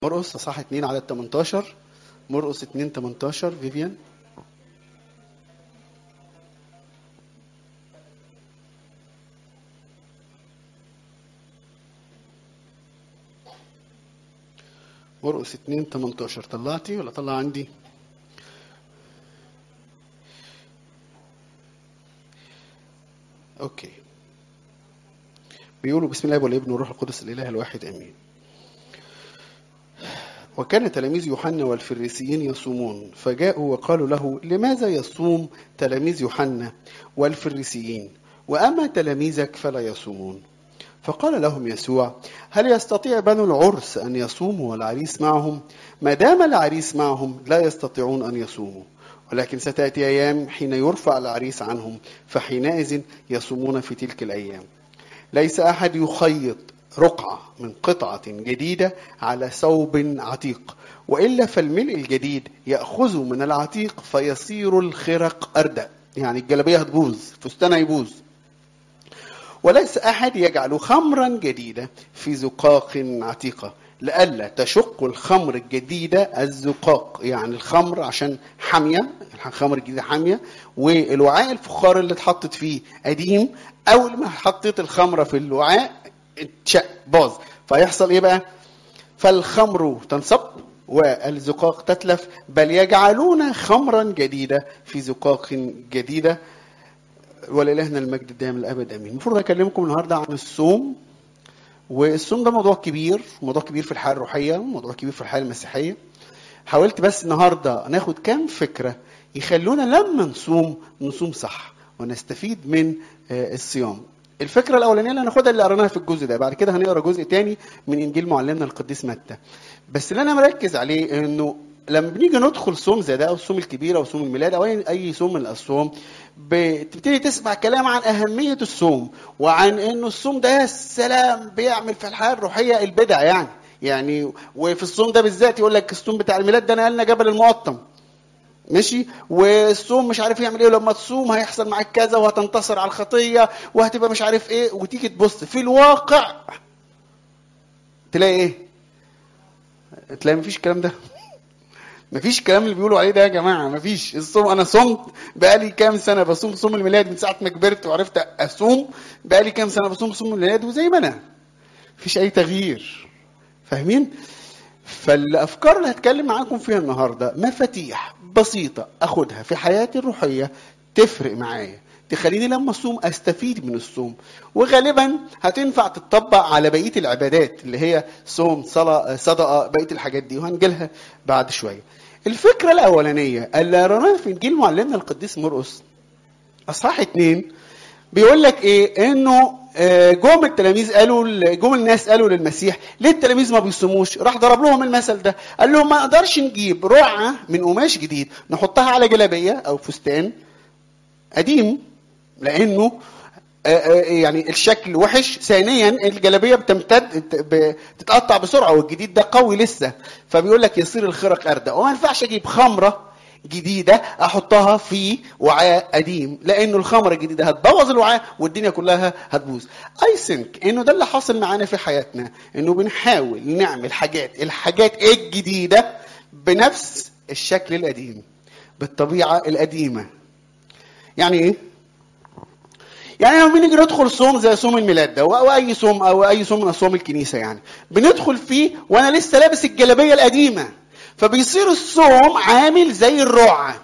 مرقص اصحاح 2 عدد 18 مرقص 2 18 فيفيان مرقص 2 18 طلعتي ولا طلع عندي؟ اوكي بيقولوا بسم الله والابن والروح القدس الاله الواحد امين وكان تلاميذ يوحنا والفريسيين يصومون فجاءوا وقالوا له لماذا يصوم تلاميذ يوحنا والفريسيين واما تلاميذك فلا يصومون فقال لهم يسوع هل يستطيع بنو العرس ان يصوموا والعريس معهم ما دام العريس معهم لا يستطيعون ان يصوموا ولكن ستاتي ايام حين يرفع العريس عنهم فحينئذ يصومون في تلك الايام ليس احد يخيط رقعة من قطعة جديدة على ثوب عتيق وإلا فالملء الجديد يأخذ من العتيق فيصير الخرق أردأ يعني الجلبية هتبوظ فستانها يبوظ وليس أحد يجعل خمرا جديدة في زقاق عتيقة لئلا تشق الخمر الجديدة الزقاق يعني الخمر عشان حامية الخمر الجديدة حامية والوعاء الفخار اللي اتحطت فيه قديم أول ما حطيت الخمرة في الوعاء اتشق باظ فيحصل ايه بقى فالخمر تنصب والزقاق تتلف بل يجعلون خمرا جديدة في زقاق جديدة ولإلهنا المجد الدائم الأبد أمين المفروض أكلمكم النهاردة عن الصوم والصوم ده موضوع كبير موضوع كبير في الحياة الروحية موضوع كبير في الحياة المسيحية حاولت بس النهاردة ناخد كام فكرة يخلونا لما نصوم نصوم صح ونستفيد من الصيام الفكره الاولانيه اللي هناخدها اللي قريناها في الجزء ده بعد كده هنقرا جزء تاني من انجيل معلمنا القديس متى بس اللي انا مركز عليه انه لما بنيجي ندخل صوم زي ده او الصوم الكبير او صوم الميلاد او اي صوم من الصوم بتبتدي تسمع كلام عن اهميه الصوم وعن انه الصوم ده السلام بيعمل في الحياه الروحيه البدع يعني يعني وفي الصوم ده بالذات يقول لك الصوم بتاع الميلاد ده نقلنا جبل المقطم ماشي والصوم مش عارف يعمل ايه لما تصوم هيحصل معاك كذا وهتنتصر على الخطيه وهتبقى مش عارف ايه وتيجي تبص في الواقع تلاقي ايه تلاقي مفيش الكلام ده مفيش الكلام اللي بيقولوا عليه ده يا جماعه مفيش الصوم انا صمت بقالي كام سنه بصوم صوم الميلاد من ساعه ما كبرت وعرفت اصوم بقالي كام سنه بصوم صوم الميلاد وزي ما انا مفيش اي تغيير فاهمين فالافكار اللي هتكلم معاكم فيها النهارده مفاتيح بسيطه اخدها في حياتي الروحيه تفرق معايا تخليني لما اصوم استفيد من الصوم وغالبا هتنفع تطبق على بقيه العبادات اللي هي صوم صلاه صدقه بقيه الحاجات دي وهنجيلها بعد شويه الفكره الاولانيه اللي قريناها في انجيل معلمنا القديس مرقس اصحاح اتنين بيقول لك ايه انه جم التلاميذ قالوا جم الناس قالوا للمسيح ليه التلاميذ ما بيصوموش راح ضرب لهم المثل ده قال لهم ما نقدرش نجيب رقعه من قماش جديد نحطها على جلابيه او فستان قديم لانه يعني الشكل وحش ثانيا الجلابيه بتمتد بتتقطع بسرعه والجديد ده قوي لسه فبيقول لك يصير الخرق اردى وما ينفعش اجيب خمره جديدة أحطها في وعاء قديم لأنه الخمرة الجديدة هتبوظ الوعاء والدنيا كلها هتبوظ أي ثينك إنه ده اللي حاصل معانا في حياتنا إنه بنحاول نعمل حاجات الحاجات الجديدة بنفس الشكل القديم بالطبيعة القديمة يعني إيه؟ يعني لما بنيجي ندخل صوم زي صوم الميلاد ده او اي صوم او اي صوم من صوم الكنيسه يعني بندخل فيه وانا لسه لابس الجلابيه القديمه فبيصير الصوم عامل زي الرقعة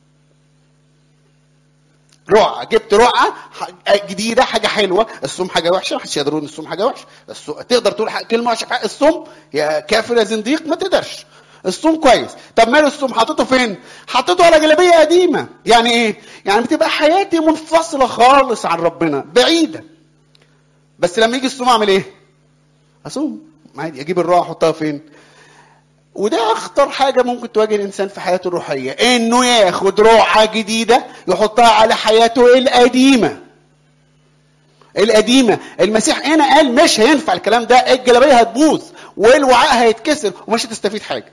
رقعة جبت رقعة جديدة حاجة حلوة الصوم حاجة وحشة محدش يقدر يقول الصوم حاجة وحشة تقدر تقول كلمة وحشة في حق الصوم يا كافر يا زنديق ما تقدرش الصوم كويس طب ماله الصوم حطيته فين حطيته على جلابية قديمة يعني ايه يعني بتبقى حياتي منفصلة خالص عن ربنا بعيدة بس لما يجي الصوم اعمل ايه اصوم عادي اجيب الرقعة احطها فين وده اخطر حاجه ممكن تواجه الانسان في حياته الروحيه انه ياخد روعه جديده يحطها على حياته القديمه القديمه المسيح هنا قال مش هينفع الكلام ده الجلابيه هتبوظ والوعاء هيتكسر ومش هتستفيد حاجه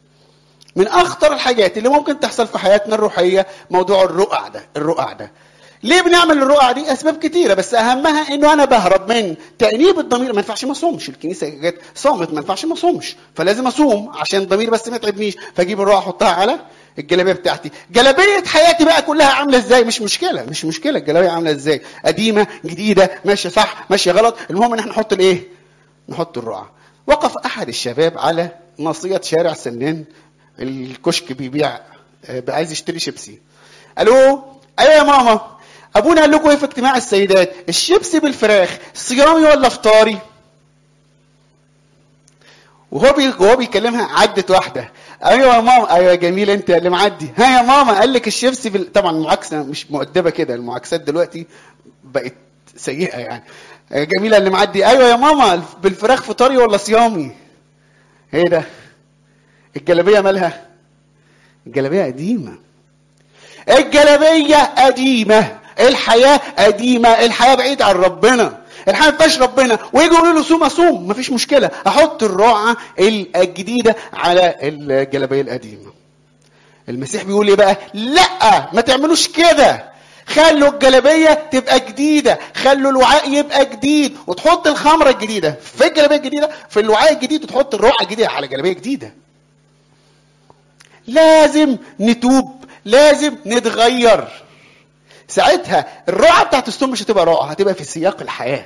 من اخطر الحاجات اللي ممكن تحصل في حياتنا الروحيه موضوع الرقع ده الرقع ده ليه بنعمل الرقعه دي اسباب كتيره بس اهمها انه انا بهرب من تانيب الضمير ما ينفعش ما اصومش الكنيسه جت صامت ما ينفعش ما اصومش فلازم اصوم عشان الضمير بس ما يتعبنيش فاجيب الرقعه احطها على الجلابيه بتاعتي جلابيه حياتي بقى كلها عامله ازاي مش مشكله مش مشكله الجلابيه عامله ازاي قديمه جديده ماشيه صح ماشيه غلط المهم ان احنا نحط الايه نحط الرقعه وقف احد الشباب على ناصيه شارع سنان الكشك بيبيع آه، عايز يشتري شيبسي الو ايوه يا ماما ابونا قال لكم ايه في اجتماع السيدات الشيبسي بالفراخ صيامي ولا فطاري وهو بي... وهو بيكلمها عدت واحده ايوه يا ماما ايوه جميل انت اللي معدي ها يا ماما قال لك الشيبسي بال... طبعا المعاكسه مش مؤدبه كده المعاكسات دلوقتي بقت سيئه يعني جميله اللي معدي ايوه يا ماما بالفراخ فطاري ولا صيامي ايه ده الجلابيه مالها الجلابيه قديمه الجلابيه قديمه الحياه قديمه الحياه بعيد عن ربنا الحياه ما فيهاش ربنا ويجوا يقولوا له صوم اصوم مفيش مشكله احط الرقعه الجديده على الجلابيه القديمه المسيح بيقول ايه بقى لا ما تعملوش كده خلوا الجلابيه تبقى جديده خلوا الوعاء يبقى جديد وتحط الخمره الجديده في الجلابيه الجديده في الوعاء الجديد وتحط الرقعه الجديده على جلابيه جديده لازم نتوب لازم نتغير ساعتها الرقعه بتاعت الصوم مش هتبقى رقعه هتبقى في سياق الحياه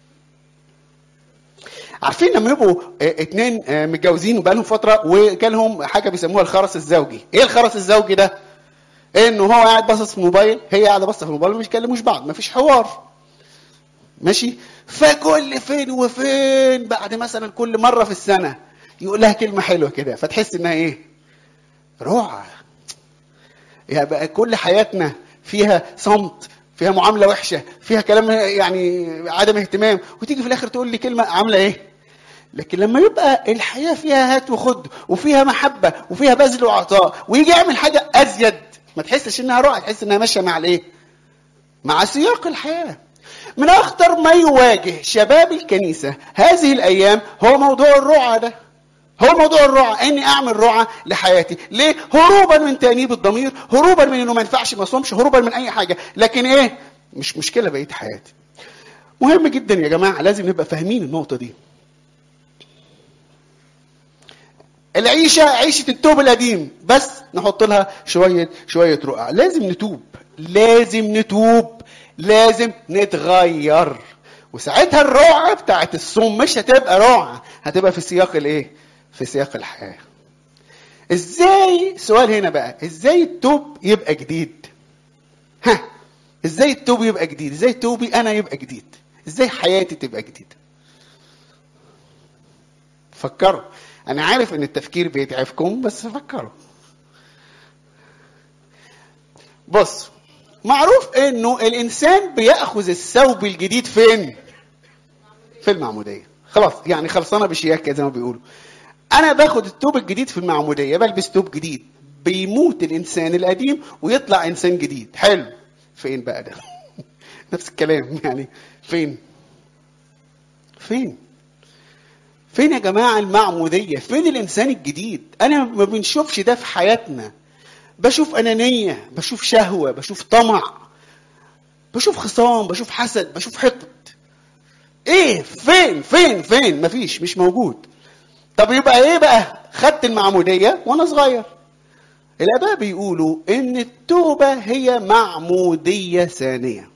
عارفين لما يبقوا اه، اتنين اه، متجوزين وبقالهم فتره وجالهم حاجه بيسموها الخرس الزوجي ايه الخرس الزوجي ده انه هو قاعد باصص في الموبايل هي قاعده باصه في الموبايل ومش يكلموش بعض مفيش حوار ماشي فكل فين وفين بعد مثلا كل مره في السنه يقول لها كلمه حلوه كده فتحس انها ايه رعى يعني بقى كل حياتنا فيها صمت فيها معامله وحشه فيها كلام يعني عدم اهتمام وتيجي في الاخر تقول لي كلمه عامله ايه لكن لما يبقى الحياه فيها هات وخد وفيها محبه وفيها بذل وعطاء ويجي يعمل حاجه ازيد ما تحسش انها رؤى تحس انها ماشيه مع الايه مع سياق الحياه من اخطر ما يواجه شباب الكنيسه هذه الايام هو موضوع الرعى ده هو موضوع الرعى اني اعمل رعى لحياتي ليه هروبا من تانيب الضمير هروبا من انه ما ينفعش ما اصومش هروبا من اي حاجه لكن ايه مش مشكله بقيه حياتي مهم جدا يا جماعه لازم نبقى فاهمين النقطه دي العيشه عيشه التوب القديم بس نحط لها شويه شويه رقع لازم نتوب لازم نتوب لازم نتغير وساعتها الرعى بتاعت الصوم مش هتبقى رعى هتبقى في سياق الايه في سياق الحياه ازاي سؤال هنا بقى ازاي التوب يبقى جديد ها ازاي التوب يبقى جديد ازاي توبي انا يبقى جديد ازاي حياتي تبقى جديده فكروا انا عارف ان التفكير بيتعبكم بس فكروا بص معروف انه الانسان بياخذ الثوب الجديد فين في المعموديه خلاص يعني خلصانه بشياكه زي ما بيقولوا انا باخد التوب الجديد في المعموديه بلبس توب جديد بيموت الانسان القديم ويطلع انسان جديد حلو فين بقى ده نفس الكلام يعني فين فين فين يا جماعه المعموديه فين الانسان الجديد انا ما بنشوفش ده في حياتنا بشوف انانيه بشوف شهوه بشوف طمع بشوف خصام بشوف حسد بشوف حقد ايه فين فين فين مفيش مش موجود طب يبقى ايه بقى خدت المعموديه وانا صغير الاباء بيقولوا ان التوبه هي معموديه ثانيه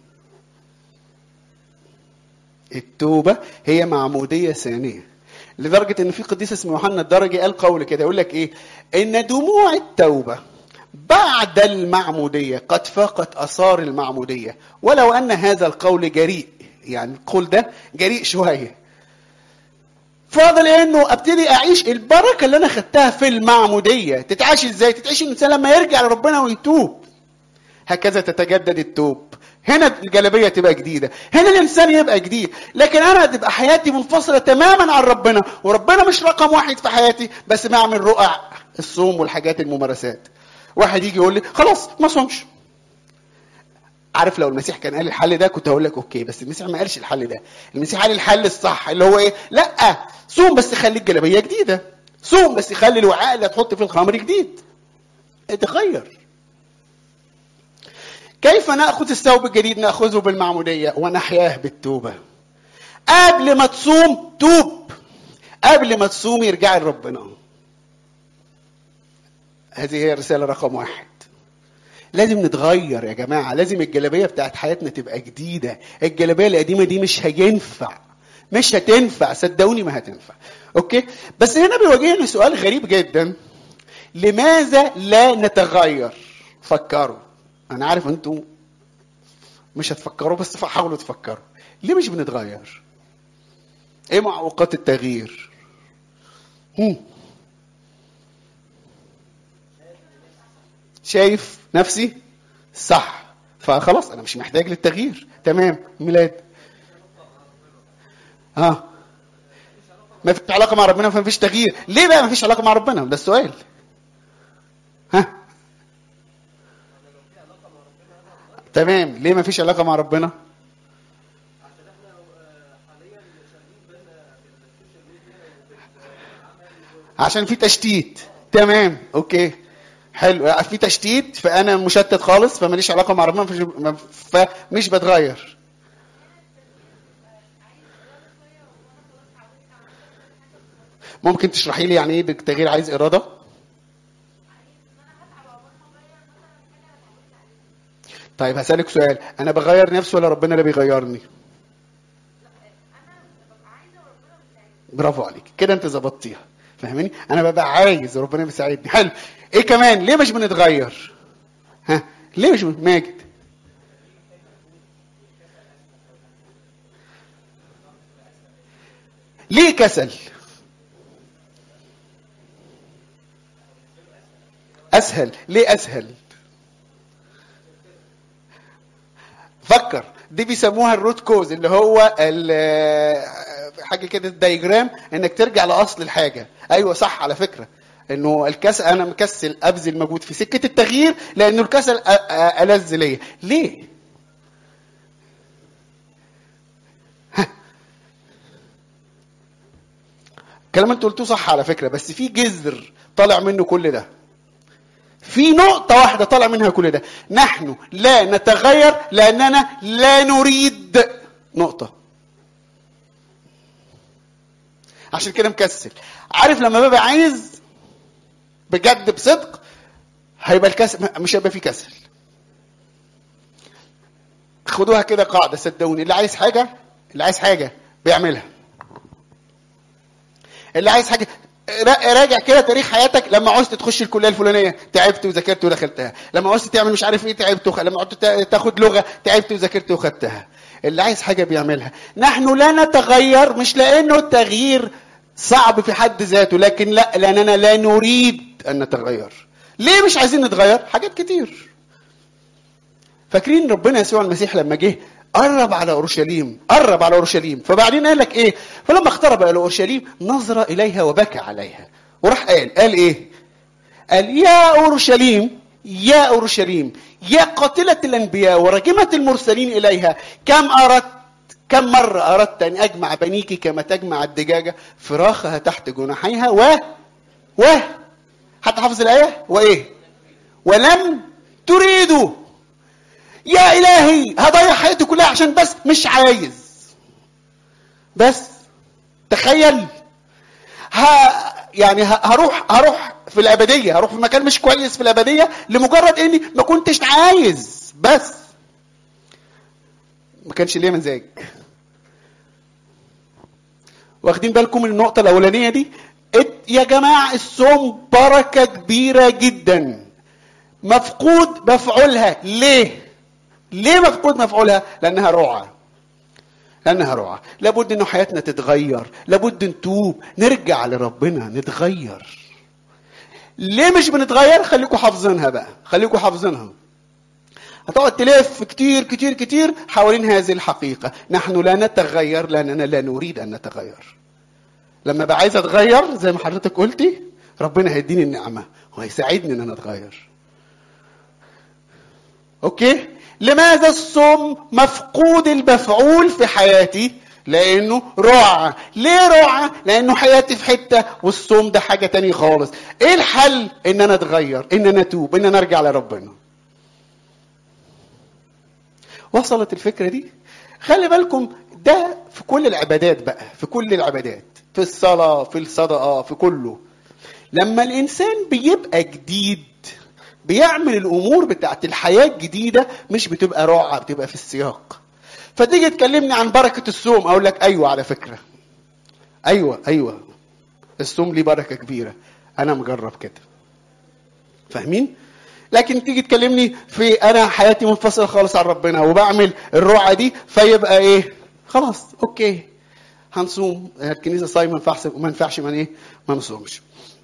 التوبه هي معموديه ثانيه لدرجه ان في قديس اسمه يوحنا الدرجي قال قول كده يقول لك ايه ان دموع التوبه بعد المعموديه قد فاقت اثار المعموديه ولو ان هذا القول جريء يعني القول ده جريء شويه فاضل انه ابتدي اعيش البركه اللي انا خدتها في المعموديه تتعاش ازاي تتعيش الانسان لما يرجع لربنا ويتوب هكذا تتجدد التوب هنا الجلابيه تبقى جديده هنا الانسان يبقى جديد لكن انا تبقى حياتي منفصله تماما عن ربنا وربنا مش رقم واحد في حياتي بس بعمل رقع الصوم والحاجات الممارسات واحد يجي يقول لي خلاص ما صومش عارف لو المسيح كان قال الحل ده كنت هقول لك اوكي بس المسيح ما قالش الحل ده المسيح قال الحل الصح اللي هو ايه لا صوم بس خلي الجلابيه جديده صوم بس خلي الوعاء اللي هتحط فيه الخمر جديد اتغير كيف ناخذ الثوب الجديد ناخذه بالمعموديه ونحياه بالتوبه قبل ما تصوم توب قبل ما تصوم يرجع لربنا هذه هي الرساله رقم واحد لازم نتغير يا جماعه لازم الجلابيه بتاعت حياتنا تبقى جديده الجلابيه القديمه دي مش هينفع مش هتنفع صدقوني ما هتنفع اوكي بس هنا بيواجهني سؤال غريب جدا لماذا لا نتغير فكروا انا عارف انتوا مش هتفكروا بس حاولوا تفكروا ليه مش بنتغير ايه معوقات التغيير هم. شايف نفسي صح فخلاص انا مش محتاج للتغيير تمام ميلاد اه ما فيش علاقه مع ربنا فما فيش تغيير ليه بقى ما فيش علاقه مع ربنا ده السؤال ها تمام ليه ما فيش علاقه مع ربنا عشان في تشتيت تمام اوكي حلو في تشتيت فانا مشتت خالص فماليش علاقه مع ربنا فمش بتغير ممكن تشرحي لي يعني ايه بالتغيير عايز اراده طيب هسألك سؤال انا بغير نفسي ولا ربنا اللي بيغيرني برافو عليك كده انت ظبطتيها فاهماني انا ببقى عايز ربنا بيساعدني حلو ايه كمان ليه مش بنتغير ها ليه مش ماجد ليه كسل اسهل ليه اسهل فكر دي بيسموها الروت كوز اللي هو حاجه كده الدايجرام انك ترجع لاصل الحاجه ايوه صح على فكره انه الكسل انا مكسل ابذل مجهود في سكه التغيير لانه الكسل الذ ليا ليه الكلام انت قلتوه صح على فكره بس في جذر طالع منه كل ده في نقطة واحدة طالع منها كل ده نحن لا نتغير لأننا لا نريد نقطة عشان كده مكسل عارف لما ببقى عايز بجد بصدق هيبقى الكسل مش هيبقى في كسل خدوها كده قاعدة صدقوني اللي عايز حاجة اللي عايز حاجة بيعملها اللي عايز حاجة راجع كده تاريخ حياتك لما عوزت تخش الكليه الفلانيه تعبت وذاكرت ودخلتها لما عوزت تعمل مش عارف ايه تعبت وخ... لما عوزت تاخد لغه تعبت وذاكرت وخدتها اللي عايز حاجه بيعملها نحن لا نتغير مش لانه التغيير صعب في حد ذاته لكن لا لاننا لا نريد ان نتغير ليه مش عايزين نتغير حاجات كتير فاكرين ربنا يسوع المسيح لما جه قرب على اورشليم قرب على اورشليم فبعدين قال لك ايه فلما اقترب الى اورشليم نظر اليها وبكى عليها وراح قال قال ايه قال يا اورشليم يا اورشليم يا قاتله الانبياء ورجمه المرسلين اليها كم اردت كم مرة أردت أن أجمع بنيك كما تجمع الدجاجة فراخها تحت جناحيها و و حتى حافظ الآية وإيه ولم تريدوا يا إلهي هضيع حياتي كلها عشان بس مش عايز بس تخيل ها يعني هروح هروح في الأبدية هروح في مكان مش كويس في الأبدية لمجرد إني ما كنتش عايز بس ما كانش ليه مزاج واخدين بالكم من النقطة الأولانية دي يا جماعة الصوم بركة كبيرة جدا مفقود مفعولها ليه؟ ليه مفقود مفعولها؟ لأنها رعى لأنها رعى لابد إنه حياتنا تتغير لابد نتوب نرجع لربنا نتغير ليه مش بنتغير؟ خليكم حافظينها بقى خليكم حافظينها هتقعد تلف كتير كتير كتير حوالين هذه الحقيقة نحن لا نتغير لأننا لا نريد أن نتغير لما بقى عايز أتغير زي ما حضرتك قلتي ربنا هيديني النعمة وهيساعدني أن أنا أتغير أوكي لماذا الصوم مفقود المفعول في حياتي لانه رعى ليه رعى لانه حياتي في حته والصوم ده حاجه تاني خالص ايه الحل ان انا اتغير ان انا اتوب ان انا ارجع لربنا وصلت الفكره دي خلي بالكم ده في كل العبادات بقى في كل العبادات في الصلاه في الصدقه في كله لما الانسان بيبقى جديد بيعمل الامور بتاعت الحياه الجديده مش بتبقى رعه بتبقى في السياق فتيجي تكلمني عن بركه الصوم اقول لك ايوه على فكره ايوه ايوه الصوم ليه بركه كبيره انا مجرب كده فاهمين لكن تيجي تكلمني في انا حياتي منفصله خالص عن ربنا وبعمل الرعه دي فيبقى ايه خلاص اوكي هنصوم الكنيسه صايمه ما ينفعش ما ينفعش من ايه ما نصومش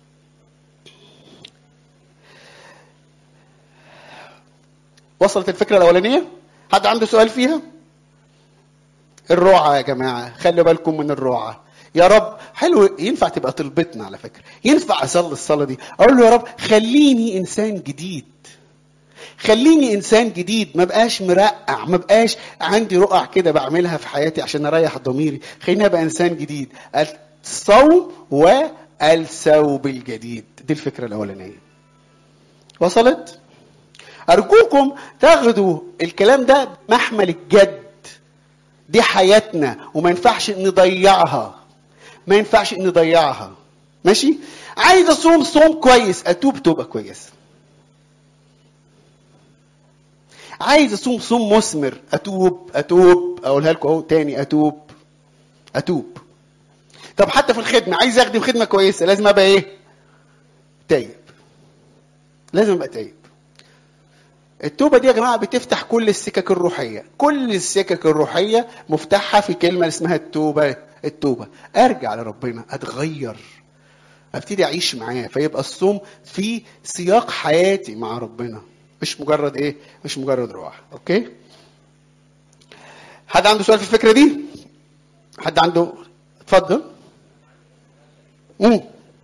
وصلت الفكره الاولانيه حد عنده سؤال فيها الرعاة يا جماعة خلي بالكم من الرعاة يا رب حلو ينفع تبقى طلبتنا على فكرة ينفع أصلي الصلاة دي أقول له يا رب خليني إنسان جديد خليني إنسان جديد ما بقاش مرقع ما بقاش عندي رقع كده بعملها في حياتي عشان أريح ضميري خليني أبقى إنسان جديد الصوم والثوب الجديد دي الفكرة الأولانية وصلت؟ أرجوكم تاخدوا الكلام ده محمل الجد دي حياتنا وما ينفعش نضيعها ما ينفعش نضيعها ماشي عايز اصوم صوم كويس اتوب توبه كويسه عايز اصوم صوم مثمر اتوب اتوب اقولها لكم اهو تاني اتوب اتوب طب حتى في الخدمه عايز اخدم خدمه كويسه لازم ابقى ايه تايب لازم ابقى تايب التوبه دي يا جماعه بتفتح كل السكك الروحيه كل السكك الروحيه مفتاحها في كلمه اسمها التوبه التوبه ارجع لربنا اتغير ابتدي اعيش معاه فيبقى الصوم في سياق حياتي مع ربنا مش مجرد ايه مش مجرد روح اوكي حد عنده سؤال في الفكره دي حد عنده اتفضل امم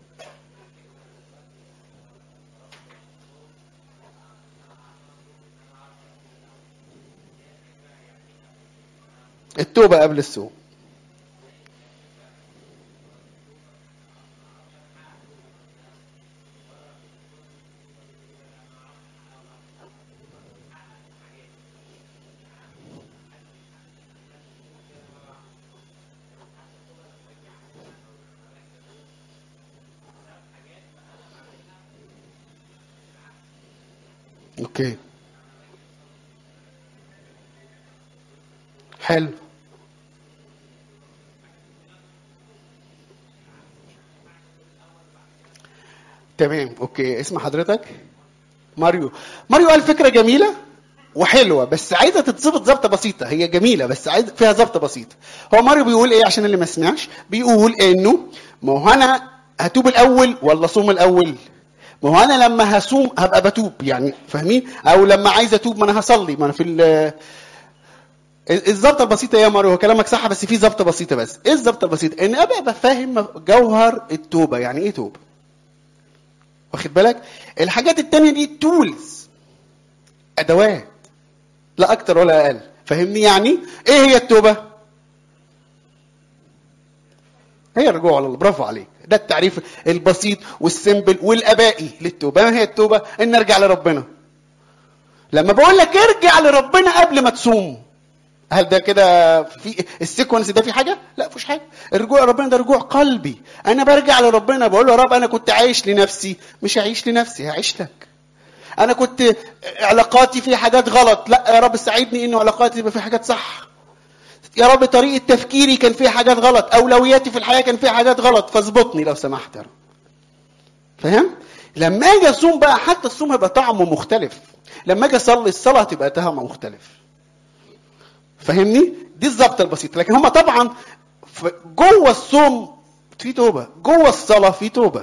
التوبة قبل الصوم اوكي حلو تمام اوكي اسم حضرتك ماريو ماريو قال فكره جميله وحلوه بس عايزه تتظبط ظبطه بسيطه هي جميله بس عايز فيها ظبطه بسيطه هو ماريو بيقول ايه عشان اللي ما سمعش بيقول انه ما هو انا هتوب الاول ولا صوم الاول ما هو انا لما هصوم هبقى بتوب يعني فاهمين او لما عايز اتوب ما انا هصلي ما انا في ال- الظبطه البسيطه يا ماريو هو كلامك صح بس في ظبطه بسيطه بس ايه الظبطه البسيطه ان ابقى بفهم جوهر التوبه يعني ايه توبه واخد بالك الحاجات التانية دي تولز ادوات لا اكتر ولا اقل فاهمني يعني ايه هي التوبه هي الرجوع على الله برافو عليك ده التعريف البسيط والسمبل والابائي للتوبه ما هي التوبه ان ارجع لربنا لما بقول لك ارجع لربنا قبل ما تصوم هل ده كده في السيكونس ده في حاجه؟ لا مفيش حاجه. الرجوع لربنا ده رجوع قلبي. انا برجع لربنا بقول له يا رب انا كنت عايش لنفسي مش هعيش لنفسي هعيش لك. انا كنت علاقاتي في حاجات غلط، لا يا رب ساعدني انه علاقاتي يبقى في حاجات صح. يا رب طريقه تفكيري كان فيها حاجات غلط، اولوياتي في الحياه كان فيها حاجات غلط، فاظبطني لو سمحت يا رب. فاهم؟ لما اجي اصوم بقى حتى الصوم هيبقى طعمه مختلف. لما اجي اصلي الصلاه هتبقى طعمه مختلف. فاهمني دي الظبطه البسيطه لكن هم طبعا ف- جوه الصوم في توبه جوه الصلاه في توبه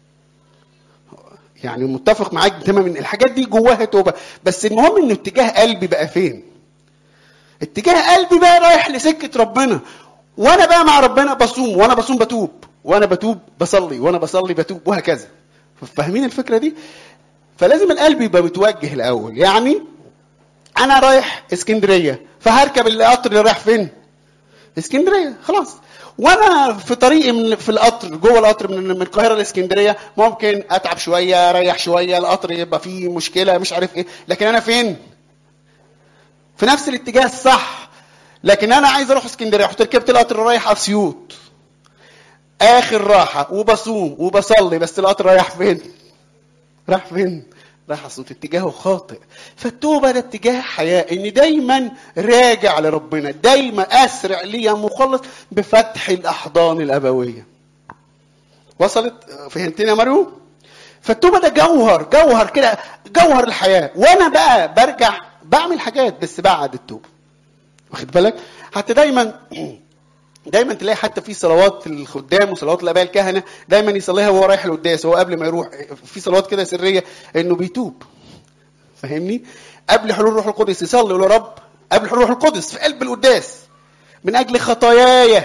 يعني متفق معاك تماما ان الحاجات دي جواها توبه بس المهم ان اتجاه قلبي بقى فين اتجاه قلبي بقى رايح لسكه ربنا وانا بقى مع ربنا بصوم وانا بصوم بتوب وانا بتوب بصلي وانا بصلي بتوب وهكذا فاهمين الفكره دي فلازم القلب يبقى متوجه الاول يعني انا رايح اسكندريه فهركب القطر اللي رايح فين اسكندريه خلاص وانا في طريقي من في القطر جوه القطر من من القاهره لاسكندريه ممكن اتعب شويه اريح شويه القطر يبقى فيه مشكله مش عارف ايه لكن انا فين في نفس الاتجاه الصح لكن انا عايز اروح اسكندريه رحت ركبت القطر رايح اسيوط اخر راحه وبصوم وبصلي بس القطر رايح فين راح فين راح اسيوط اتجاهه خاطئ فالتوبه ده اتجاه حياه ان دايما راجع لربنا دايما اسرع لي يا مخلص بفتح الاحضان الابويه وصلت فهمتني يا مريم فالتوبه ده جوهر جوهر كده جوهر الحياه وانا بقى برجع بعمل حاجات بس بعد التوبه واخد بالك حتى دايما دايما تلاقي حتى في صلوات الخدام وصلوات الاباء الكهنه دايما يصليها وهو رايح القداس هو قبل ما يروح في صلوات كده سريه انه بيتوب فاهمني قبل حلول روح القدس يصلي يقول يا رب قبل حلول روح القدس في قلب القداس من اجل خطاياي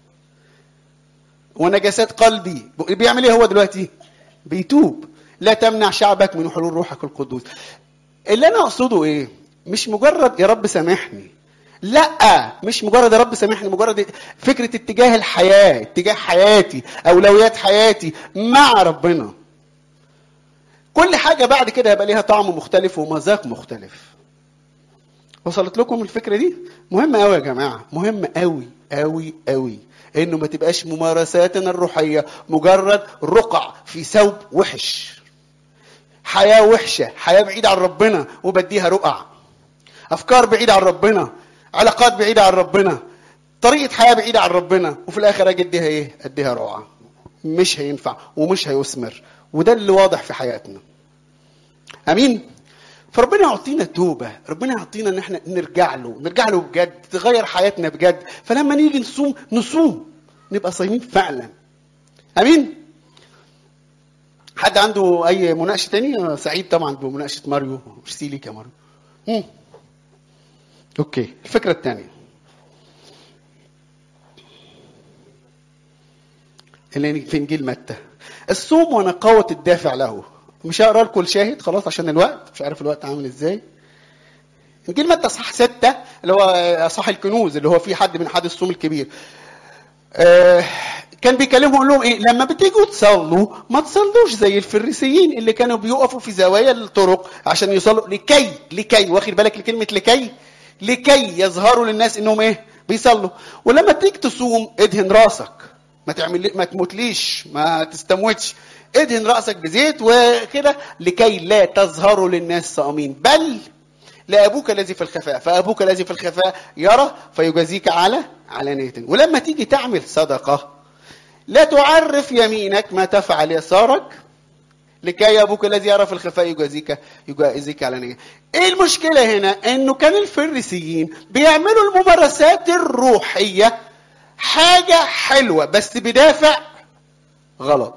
ونجاسات قلبي بيعمل ايه هو دلوقتي بيتوب لا تمنع شعبك من حلول روحك القدوس اللي انا اقصده ايه مش مجرد يا رب سامحني لا مش مجرد يا رب سامحني مجرد فكره اتجاه الحياه اتجاه حياتي اولويات حياتي مع ربنا كل حاجه بعد كده هيبقى ليها طعم مختلف ومذاق مختلف وصلت لكم الفكره دي مهمه قوي يا جماعه مهمه قوي قوي قوي انه ما تبقاش ممارساتنا الروحيه مجرد رقع في ثوب وحش حياه وحشه حياه بعيده عن ربنا وبديها رقع افكار بعيده عن ربنا علاقات بعيده عن ربنا طريقه حياه بعيده عن ربنا وفي الاخر اجي اديها ايه اديها رقعه مش هينفع ومش هيثمر وده اللي واضح في حياتنا امين فربنا يعطينا توبه ربنا يعطينا ان احنا نرجع له نرجع له بجد تغير حياتنا بجد فلما نيجي نصوم نصوم نبقى صايمين فعلا امين حد عنده اي مناقشه تاني سعيد طبعا بمناقشه ماريو ميرسي ليك يا ماريو مم. اوكي الفكره الثانيه اللي في انجيل متى الصوم ونقاوه الدافع له مش هقرا لكم الشاهد خلاص عشان الوقت مش عارف الوقت عامل ازاي انجيل متى صح ستة اللي هو صح الكنوز اللي هو فيه حد من حد الصوم الكبير آه كان بيكلمهم يقول لهم ايه لما بتيجوا تصلوا ما تصلوش زي الفريسيين اللي كانوا بيقفوا في زوايا الطرق عشان يصلوا لكي لكي واخد بالك لكلمه لكي لكي يظهروا للناس انهم ايه بيصلوا ولما تيجي تصوم ادهن راسك ما تعمل ما تموتليش ما تستموتش ادهن راسك بزيت وكده لكي لا تظهروا للناس صائمين بل لابوك الذي في الخفاء فابوك الذي في الخفاء يرى فيجازيك على علانيه ولما تيجي تعمل صدقه لا تعرف يمينك ما تفعل يسارك لكي ابوك الذي يرى في الخفاء يجازيك يجازيك على نية. ايه المشكله هنا انه كان الفريسيين بيعملوا الممارسات الروحيه حاجه حلوه بس بدافع غلط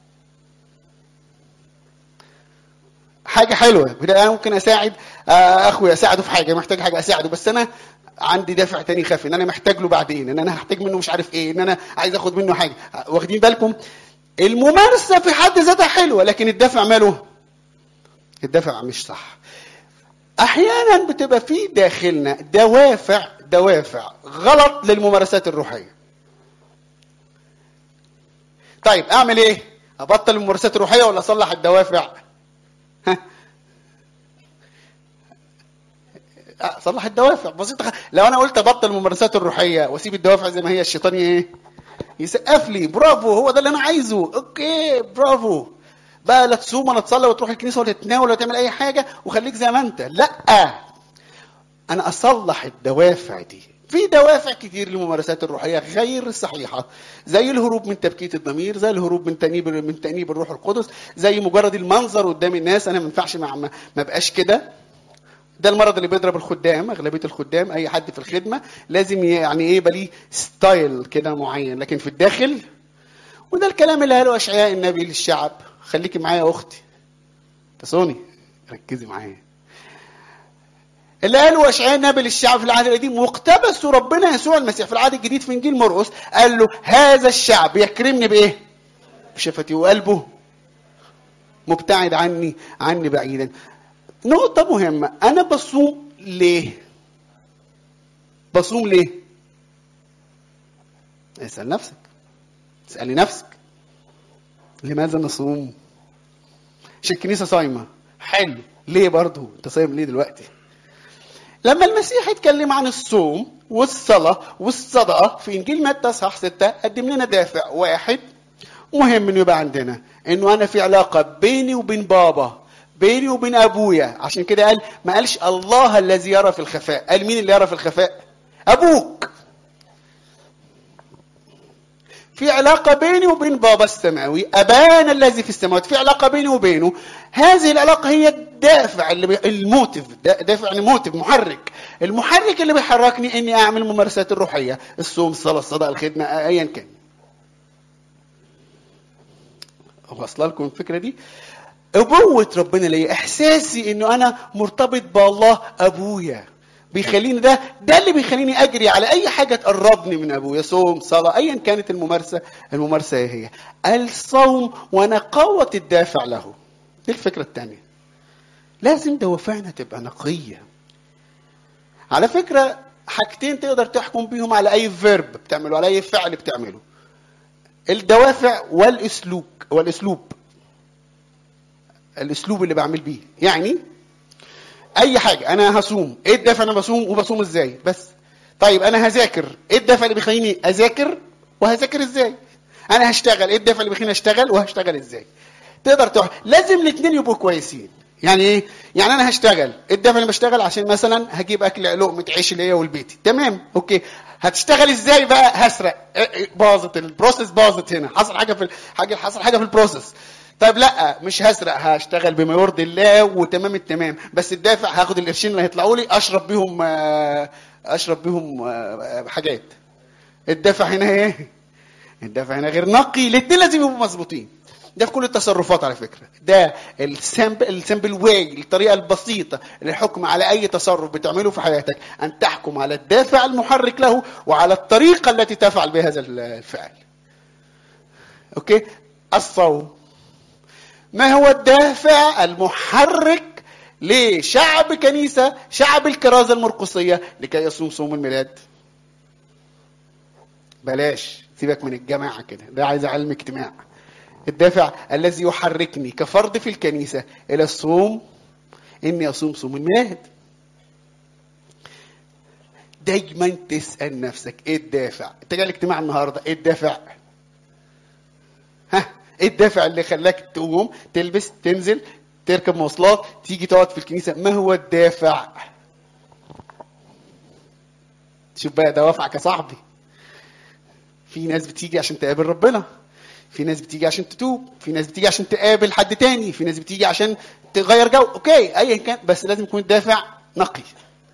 حاجه حلوه انا ممكن اساعد اخوي اساعده في حاجه محتاج حاجه اساعده بس انا عندي دافع تاني خافي ان انا محتاج له بعدين ان انا هحتاج منه مش عارف ايه ان انا عايز اخد منه حاجه واخدين بالكم الممارسه في حد ذاتها حلوه لكن الدافع ماله الدافع مش صح احيانا بتبقى في داخلنا دوافع دوافع غلط للممارسات الروحيه طيب اعمل ايه ابطل الممارسات الروحيه ولا اصلح الدوافع ها صلح الدوافع بسيطة لو انا قلت ابطل الممارسات الروحية واسيب الدوافع زي ما هي الشيطان ايه يسقف لي برافو هو ده اللي انا عايزه اوكي برافو بقى لا تصوم ولا تصلي وتروح الكنيسة ولا تتناول ولا تعمل اي حاجة وخليك زي ما انت لا انا اصلح الدوافع دي في دوافع كتير للممارسات الروحيه غير الصحيحه زي الهروب من تبكيت الضمير زي الهروب من تانيب من تانيب الروح القدس زي مجرد المنظر قدام الناس انا ما ينفعش مع ما بقاش كده ده المرض اللي بيضرب الخدام اغلبيه الخدام اي حد في الخدمه لازم يعني ايه يبقى ليه ستايل كده معين لكن في الداخل وده الكلام اللي قاله اشعياء النبي للشعب خليكي معايا يا اختي تصوني ركزي معايا اللي قاله اشعياء النبي للشعب في العهد القديم واقتبسوا ربنا يسوع المسيح في العهد الجديد في انجيل مرقس قال له هذا الشعب يكرمني بايه؟ بشفتي وقلبه مبتعد عني عني بعيدا نقطة مهمة أنا بصوم ليه؟ بصوم ليه؟ اسأل نفسك اسألي نفسك لماذا نصوم؟ عشان الكنيسة صايمة حلو ليه برضو؟ أنت صايم ليه دلوقتي؟ لما المسيح اتكلم عن الصوم والصلاة والصدقة في إنجيل متى اصحاح 6 قدم لنا دافع واحد مهم إنه يبقى عندنا إنه أنا في علاقة بيني وبين بابا بيني وبين أبويا عشان كده قال ما قالش الله الذي يرى في الخفاء قال مين اللي يرى في الخفاء أبوك في علاقة بيني وبين بابا السماوي أبانا الذي في السماوات في علاقة بيني وبينه هذه العلاقة هي الدافع اللي بي... الموتيف دافع يعني موتيف محرك المحرك اللي بيحركني إني أعمل ممارسات الروحية الصوم الصلاة الصدقة الخدمة أيا كان واصله لكم الفكرة دي أبوة ربنا ليا إحساسي إنه أنا مرتبط بالله أبويا بيخليني ده ده اللي بيخليني اجري على اي حاجه تقربني من ابويا صوم صلاه ايا كانت الممارسه الممارسه هي الصوم ونقاوه الدافع له دي الفكره الثانيه لازم دوافعنا تبقى نقيه على فكره حاجتين تقدر تحكم بيهم على اي فيرب بتعمله على اي فعل بتعمله الدوافع والاسلوب والاسلوب الاسلوب اللي بعمل بيه يعني اي حاجه انا هصوم ايه الدافع انا بصوم وبصوم ازاي بس طيب انا هذاكر ايه الدافع اللي بيخليني اذاكر وهذاكر ازاي انا هشتغل ايه الدافع اللي بيخليني اشتغل وهشتغل ازاي تقدر تروح لازم الاثنين يبقوا كويسين يعني ايه يعني انا هشتغل ايه الدافع اللي بشتغل عشان مثلا هجيب اكل لقمه عيش ليا ولبيتي تمام اوكي هتشتغل ازاي بقى هسرق باظت البروسيس باظت هنا حصل حاجه في حاجه حصل حاجه في البروسيس طيب لا مش هسرق هشتغل بما يرضي الله وتمام التمام بس الدافع هاخد القرشين اللي هيطلعوا لي اشرب بيهم اشرب بيهم حاجات الدافع هنا ايه الدافع هنا غير نقي الاثنين لازم يبقوا مظبوطين ده في كل التصرفات على فكره ده السامبل السامبل واي الطريقه البسيطه للحكم على اي تصرف بتعمله في حياتك ان تحكم على الدافع المحرك له وعلى الطريقه التي تفعل بهذا الفعل اوكي الصوم ما هو الدافع المحرك لشعب كنيسة شعب الكرازة المرقصية لكي يصوم صوم الميلاد بلاش سيبك من الجماعة كده ده عايز علم اجتماع الدافع الذي يحركني كفرد في الكنيسة إلى الصوم إني أصوم صوم الميلاد دايما تسأل نفسك ايه الدافع انت جاي الاجتماع النهارده ايه الدافع ها ايه الدافع اللي خلاك تقوم تلبس تنزل تركب مواصلات تيجي تقعد في الكنيسه ما هو الدافع شوف بقى دوافعك يا صاحبي في ناس بتيجي عشان تقابل ربنا في ناس بتيجي عشان تتوب في ناس بتيجي عشان تقابل حد تاني في ناس بتيجي عشان تغير جو اوكي ايا كان بس لازم يكون الدافع نقي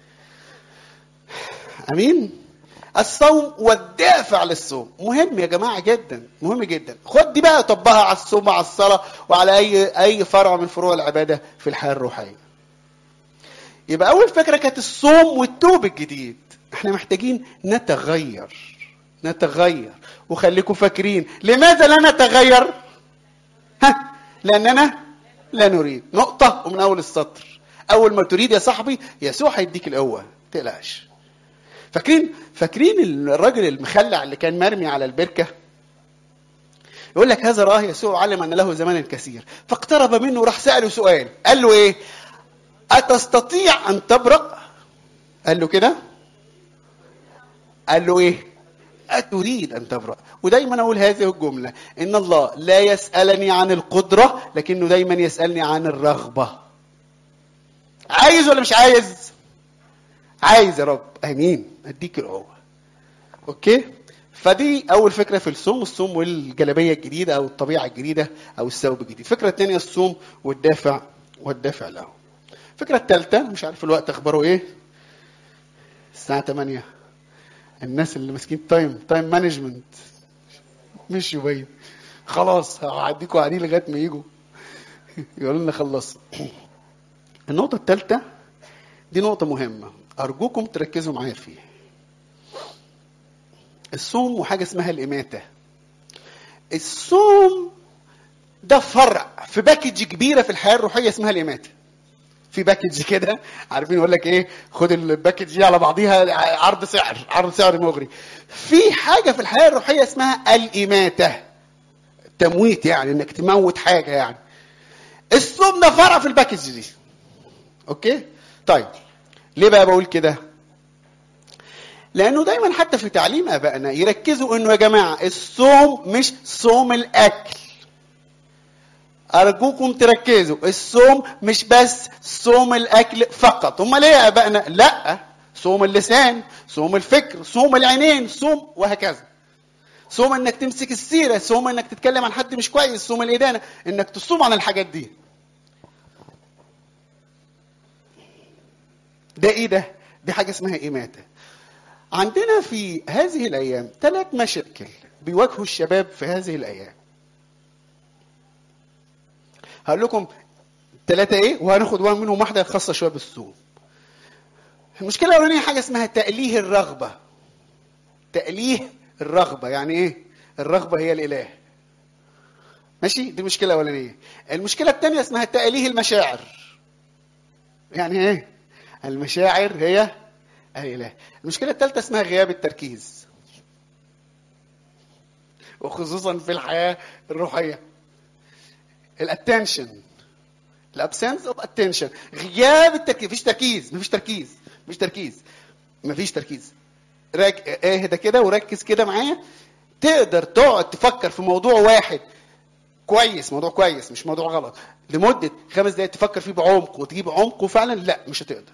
امين الصوم والدافع للصوم مهم يا جماعه جدا مهم جدا خد دي بقى طبقها على الصوم وعلى الصلاه وعلى اي اي فرع من فروع العباده في الحياه الروحيه يبقى اول فكره كانت الصوم والتوب الجديد احنا محتاجين نتغير نتغير وخليكم فاكرين لماذا لا نتغير ها لاننا لا نريد نقطه ومن اول السطر اول ما تريد يا صاحبي يسوع هيديك القوه تقلقش فاكرين فاكرين الراجل المخلع اللي كان مرمي على البركه يقول لك هذا راه يسوع علم ان له زمانا كثير فاقترب منه وراح ساله سؤال قال له ايه اتستطيع ان تبرأ قال له كده قال له ايه أتريد أن تبرأ ودايما أقول هذه الجملة إن الله لا يسألني عن القدرة لكنه دايما يسألني عن الرغبة عايز ولا مش عايز عايز يا رب امين اديك القوه اوكي فدي اول فكره في الصوم الصوم والجلابيه الجديده او الطبيعه الجديده او الثوب الجديد الفكره الثانيه الصوم والدافع والدافع له الفكره الثالثه مش عارف الوقت اخباره ايه الساعه 8 الناس اللي ماسكين تايم تايم مانجمنت مش يبين خلاص هعديكوا قاعدين لغايه ما يجوا يقولوا لنا خلصوا النقطه الثالثه دي نقطه مهمه أرجوكم تركزوا معايا فيه الصوم وحاجة اسمها الإماتة الصوم ده فرع في باكج كبيرة في الحياة الروحية اسمها الإماتة في باكج كده عارفين يقول لك ايه خد الباكج دي على بعضيها عرض سعر عرض سعر مغري في حاجه في الحياه الروحيه اسمها الاماته تمويت يعني انك تموت حاجه يعني الصوم ده فرع في الباكج دي اوكي طيب ليه بقى بقول كده لانه دايما حتى في تعليم ابائنا يركزوا انه يا جماعه الصوم مش صوم الاكل ارجوكم تركزوا الصوم مش بس صوم الاكل فقط هم ليه يا ابائنا لا صوم اللسان صوم الفكر صوم العينين صوم وهكذا صوم انك تمسك السيره صوم انك تتكلم عن حد مش كويس صوم الادانه انك تصوم عن الحاجات دي ده ايه ده دي حاجه اسمها اماته عندنا في هذه الايام ثلاث مشاكل بيواجهوا الشباب في هذه الايام هقول لكم ثلاثة ايه وهناخد منهم واحدة خاصة شوية بالصوم. المشكلة الأولانية حاجة اسمها تأليه الرغبة. تأليه الرغبة يعني ايه؟ الرغبة هي الإله. ماشي؟ دي المشكلة الأولانية. المشكلة الثانية اسمها تأليه المشاعر. يعني ايه؟ المشاعر هي الإله. المشكلة الثالثة اسمها غياب التركيز. وخصوصا في الحياة الروحية. الاتنشن الابسنس اوف اتنشن غياب التركيز مفيش تركيز مفيش تركيز مفيش تركيز مفيش تركيز راك... اهدى كده وركز كده معايا تقدر تقعد تفكر في موضوع واحد كويس موضوع كويس مش موضوع غلط لمده خمس دقائق تفكر فيه بعمق وتجيب عمقه فعلا لا مش هتقدر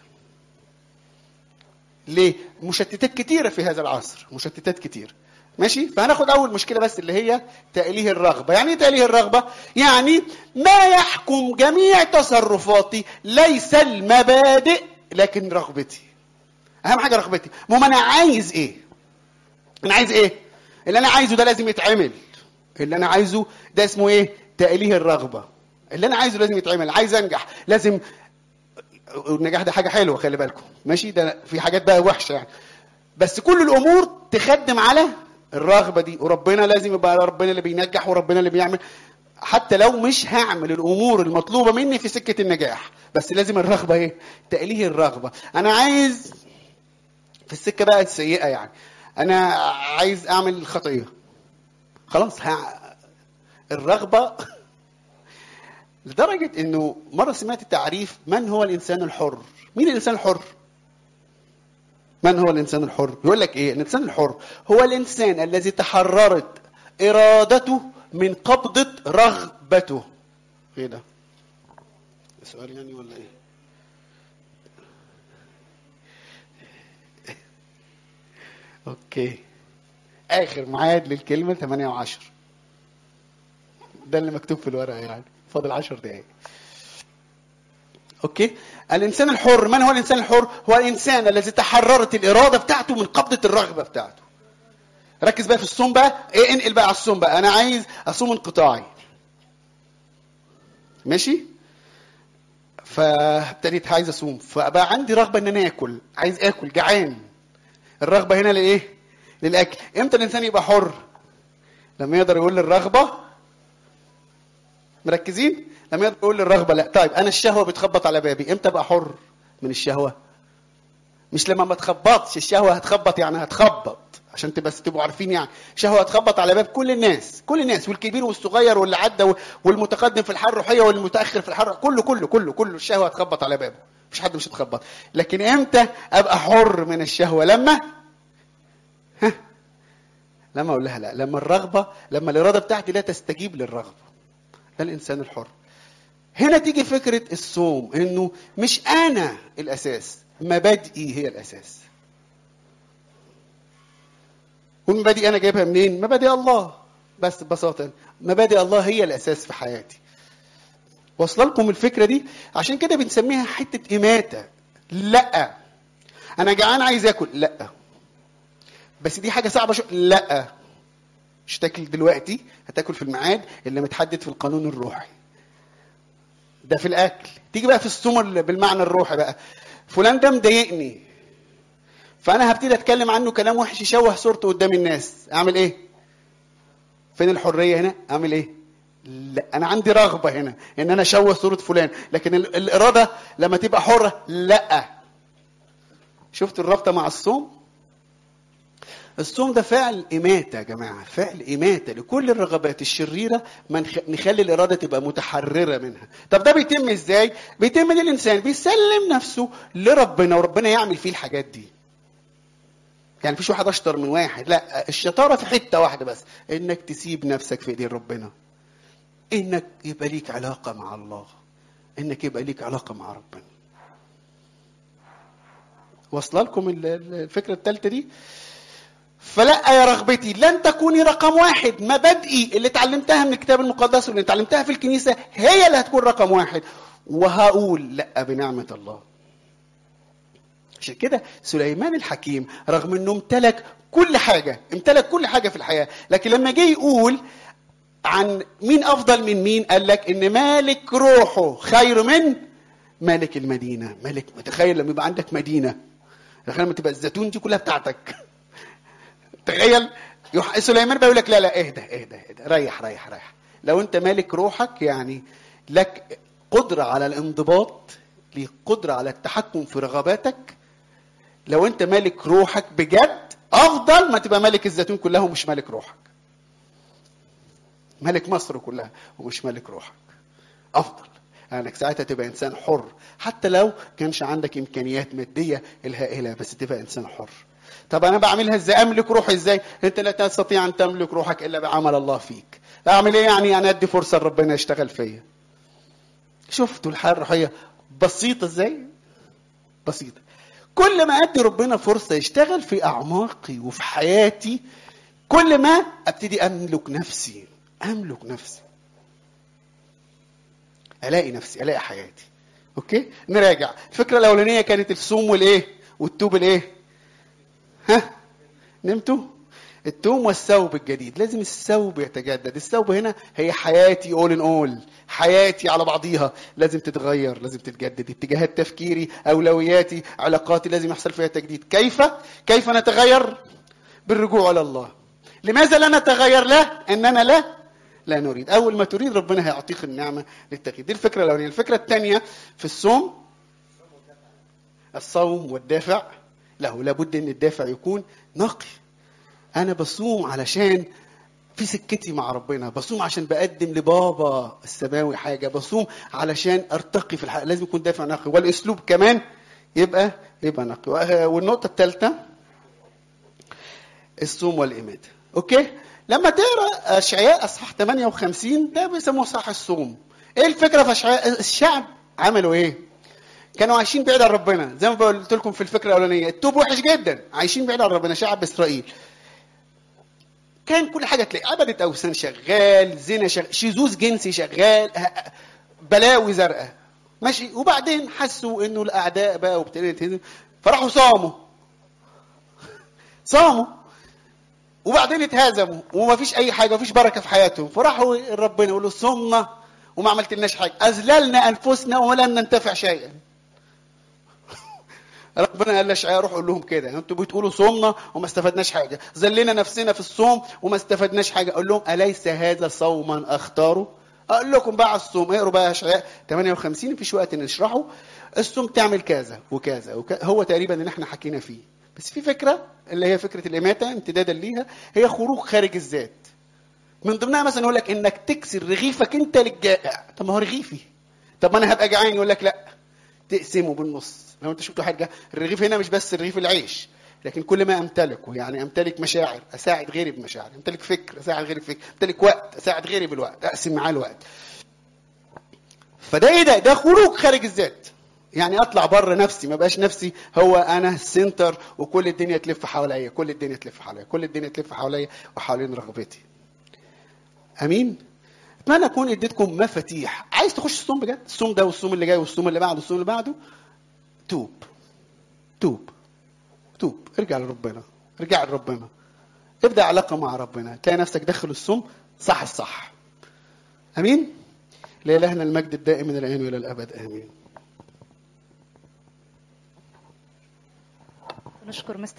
ليه مشتتات كتيره في هذا العصر مشتتات كتير ماشي فهناخد اول مشكله بس اللي هي تأليه الرغبه يعني ايه تأليه الرغبه يعني ما يحكم جميع تصرفاتي ليس المبادئ لكن رغبتي اهم حاجه رغبتي المهم انا عايز ايه انا عايز ايه اللي انا عايزه ده لازم يتعمل اللي انا عايزه ده اسمه ايه تأليه الرغبه اللي انا عايزه لازم يتعمل عايز انجح لازم النجاح ده حاجه حلوه خلي بالكم ماشي ده في حاجات بقى وحشه يعني بس كل الامور تخدم على الرغبه دي وربنا لازم يبقى ربنا اللي بينجح وربنا اللي بيعمل حتى لو مش هعمل الامور المطلوبه مني في سكه النجاح بس لازم الرغبه ايه تأليه الرغبه انا عايز في السكه بقى السيئه يعني انا عايز اعمل خطيه خلاص ها الرغبه لدرجه انه مره سمعت التعريف من هو الانسان الحر مين الانسان الحر من هو الانسان الحر يقول لك ايه الانسان الحر هو الانسان الذي تحررت ارادته من قبضه رغبته ايه ده سؤال يعني ولا ايه اوكي اخر ميعاد للكلمه 8 و10 ده اللي مكتوب في الورقه يعني فاضل 10 دقايق اوكي الانسان الحر من هو الانسان الحر هو الانسان الذي تحررت الاراده بتاعته من قبضه الرغبه بتاعته ركز بقى في الصوم بقى ايه انقل بقى على الصوم بقى انا عايز اصوم انقطاعي ماشي فابتديت عايز اصوم فبقى عندي رغبه ان انا اكل عايز اكل جعان الرغبه هنا لايه للاكل امتى الانسان يبقى حر لما يقدر يقول للرغبه مركزين لما يقدر يقول للرغبه لا طيب انا الشهوه بتخبط على بابي امتى ابقى حر من الشهوه مش لما ما تخبطش الشهوه هتخبط يعني هتخبط عشان تبقى تبقوا عارفين يعني شهوه هتخبط على باب كل الناس كل الناس والكبير والصغير واللي عدى والمتقدم في الحياه الروحيه والمتاخر في الحياه كله كله كله كله الشهوه هتخبط على بابه مش حد مش هتخبط لكن امتى ابقى حر من الشهوه لما ها لما اقول لها لا لما الرغبه لما الاراده بتاعتي لا تستجيب للرغبه ده الانسان الحر هنا تيجي فكره الصوم انه مش انا الاساس مبادئي هي الاساس والمبادئ انا جايبها منين مبادئ الله بس ببساطه مبادئ الله هي الاساس في حياتي واصله لكم الفكره دي عشان كده بنسميها حته اماته لا انا جعان عايز اكل لا بس دي حاجه صعبه شو لا مش تاكل دلوقتي هتاكل في الميعاد اللي متحدد في القانون الروحي ده في الاكل تيجي بقى في الصوم بالمعنى الروحي بقى فلان ده مضايقني فانا هبتدي اتكلم عنه كلام وحش يشوه صورته قدام الناس اعمل ايه فين الحريه هنا اعمل ايه لا انا عندي رغبه هنا ان انا اشوه صوره فلان لكن الاراده لما تبقى حره لا شفت الرابطه مع الصوم الصوم ده فعل إماتة يا جماعة فعل إماتة لكل الرغبات الشريرة ما نخ- نخلي الإرادة تبقى متحررة منها طب ده بيتم إزاي؟ بيتم إن الإنسان بيسلم نفسه لربنا وربنا يعمل فيه الحاجات دي يعني مفيش واحد أشطر من واحد لا الشطارة في حتة واحدة بس إنك تسيب نفسك في إيدين ربنا إنك يبقى ليك علاقة مع الله إنك يبقى ليك علاقة مع ربنا واصله لكم ال- ال- الفكره الثالثه دي فلا يا رغبتي لن تكوني رقم واحد مبادئي اللي اتعلمتها من الكتاب المقدس واللي اتعلمتها في الكنيسه هي اللي هتكون رقم واحد وهقول لا بنعمه الله عشان كده سليمان الحكيم رغم انه امتلك كل حاجه امتلك كل حاجه في الحياه لكن لما جه يقول عن مين افضل من مين قال لك ان مالك روحه خير من مالك المدينه مالك متخيل لما يبقى عندك مدينه تخيل لما تبقى الزيتون دي كلها بتاعتك تخيل يح... سليمان بيقول لك لا لا اهدى اهدى اهدى ريح ريح ريح لو انت مالك روحك يعني لك قدره على الانضباط ليك قدره على التحكم في رغباتك لو انت مالك روحك بجد افضل ما تبقى مالك الزيتون كلها ومش مالك روحك ملك مصر كلها ومش ملك روحك افضل انك ساعتها تبقى انسان حر حتى لو كانش عندك امكانيات ماديه الهائله بس تبقى انسان حر طب انا بعملها ازاي املك روحي ازاي انت لا تستطيع ان تملك روحك الا بعمل الله فيك اعمل ايه يعني انا ادي فرصه لربنا يشتغل فيا شفتوا الحياه الروحيه بسيطه ازاي بسيطه كل ما ادي ربنا فرصه يشتغل في اعماقي وفي حياتي كل ما ابتدي املك نفسي املك نفسي الاقي نفسي الاقي حياتي اوكي نراجع الفكره الاولانيه كانت الصوم والايه والتوب الايه ها نمتوا التوم والثوب الجديد لازم الثوب يتجدد الثوب هنا هي حياتي اول ان اول حياتي على بعضيها لازم تتغير لازم تتجدد اتجاهات تفكيري اولوياتي علاقاتي لازم يحصل فيها تجديد كيف كيف نتغير بالرجوع الى الله لماذا لا نتغير لا اننا لا لا نريد اول ما تريد ربنا هيعطيك النعمه للتغيير دي الفكره الاولانيه الفكره الثانيه في الصوم الصوم والدافع له لابد ان الدافع يكون نقي انا بصوم علشان في سكتي مع ربنا بصوم عشان بقدم لبابا السماوي حاجه بصوم علشان ارتقي في الحياه لازم يكون دافع نقي والاسلوب كمان يبقى يبقى نقي والنقطه الثالثه الصوم والإماتة أوكي لما تقرا اشعياء اصحاح 58 ده بيسموه صح الصوم ايه الفكره في اشعياء الشعب عملوا ايه كانوا عايشين بعيد عن ربنا زي ما قلت لكم في الفكره الاولانيه التوب وحش جدا عايشين بعيد عن ربنا شعب اسرائيل كان كل حاجه تلاقي عبده اوثان شغال زنا شغال شذوذ جنسي شغال بلاوي زرقاء ماشي وبعدين حسوا انه الاعداء بقى وابتدت فراحوا صاموا صاموا وبعدين اتهزموا ومفيش اي حاجه مفيش بركه في حياتهم فراحوا ربنا يقولوا صمنا وما عملتلناش حاجه اذللنا انفسنا ولم ننتفع شيئا ربنا قال لاشعياء روح قول لهم كده انتوا بتقولوا صومنا وما استفدناش حاجه ذلنا نفسنا في الصوم وما استفدناش حاجه اقول لهم اليس هذا صوما اختاره اقول لكم بقى على الصوم اقروا بقى اشعياء 58 مفيش وقت نشرحه الصوم تعمل كذا وكذا, وكذا هو تقريبا اللي احنا حكينا فيه بس في فكره اللي هي فكره الاماته امتدادا ليها هي خروج خارج الذات من ضمنها مثلا يقول لك انك تكسر رغيفك انت للجائع طب ما هو رغيفي طب ما انا هبقى جعان يقول لك لا تقسمه بالنص لو انت شفتوا حاجه الرغيف هنا مش بس رغيف العيش لكن كل ما امتلكه يعني امتلك مشاعر اساعد غيري بمشاعر امتلك فكر اساعد غيري بفكر امتلك وقت اساعد غيري بالوقت اقسم معاه الوقت فده ايه ده ده خروج خارج الذات يعني اطلع بره نفسي ما بقاش نفسي هو انا السنتر وكل الدنيا تلف حواليا كل الدنيا تلف حواليا كل الدنيا تلف حواليا وحوالين رغبتي امين اتمنى اكون اديتكم مفاتيح عايز تخش الصوم بجد الصوم ده والصوم اللي جاي والصوم اللي بعده والصوم اللي بعده توب توب توب ارجع لربنا ارجع لربنا ابدا علاقه مع ربنا تلاقي نفسك داخل الصوم صح الصح امين لإلهنا المجد الدائم من الآن وإلى الأبد آمين نشكر مستر